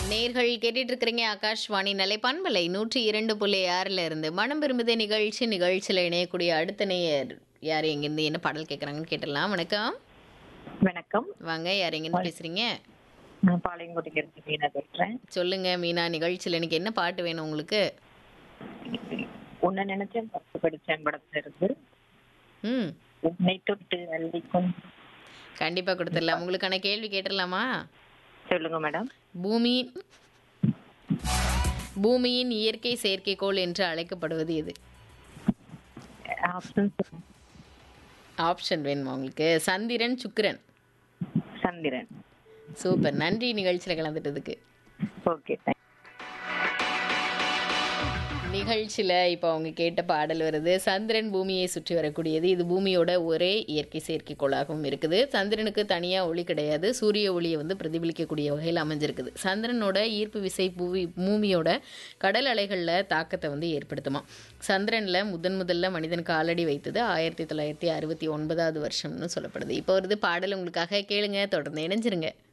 நேர்கள் கேட்டுட்டு இருக்கிறீங்க ஆகாஷ்வாணி நிலைப்பான்பலை நூற்றி இரண்டு புள்ளி ஆறுல இருந்து மனம் விரும்புதே நிகழ்ச்சி நிகழ்ச்சியில் இணையக்கூடிய அடுத்த நேயர் யார் எங்கேருந்து என்ன பாடல் கேட்குறாங்கன்னு கேட்டுடலாம் வணக்கம் வணக்கம் வாங்க யார் எங்கேருந்து பேசுறீங்க நான் பாளையங்கோட்டைக்கு இருந்து மீனா பேசுறேன் சொல்லுங்க மீனா நிகழ்ச்சியில் எனக்கு என்ன பாட்டு வேணும் உங்களுக்கு உன்னை நினைச்சேன் பத்து படிச்சேன் படத்துல இருந்து ம் உன்னை தொட்டு அள்ளிக்கும் கண்டிப்பாக கொடுத்துடலாம் உங்களுக்கான கேள்வி கேட்டுடலாமா சொல்லுங்க மேடம் பூமி பூமியின் இயற்கை செயற்கைக்கோள் என்று அழைக்கப்படுவது எது ஆப்ஷன் ஆப்ஷன் வேணுமா உங்களுக்கு சந்திரன் சுக்கிரன் சந்திரன் சூப்பர் நன்றி நிகழ்ச்சியில் கலந்துட்டதுக்கு ஓகே நிகழ்ச்சியில் இப்போ அவங்க கேட்ட பாடல் வருது சந்திரன் பூமியை சுற்றி வரக்கூடியது இது பூமியோட ஒரே இயற்கை செயற்கைக்கோளாகவும் இருக்குது சந்திரனுக்கு தனியாக ஒளி கிடையாது சூரிய ஒளியை வந்து பிரதிபலிக்கக்கூடிய வகையில் அமைஞ்சிருக்குது சந்திரனோட ஈர்ப்பு விசை பூமி பூமியோட கடல் அலைகளில் தாக்கத்தை வந்து ஏற்படுத்துமா சந்திரனில் முதன் முதல்ல மனிதன் காலடி வைத்தது ஆயிரத்தி தொள்ளாயிரத்தி அறுபத்தி ஒன்பதாவது வருஷம்னு சொல்லப்படுது இப்போ வருது பாடல் உங்களுக்காக கேளுங்க தொடர்ந்து இணைஞ்சிருங்க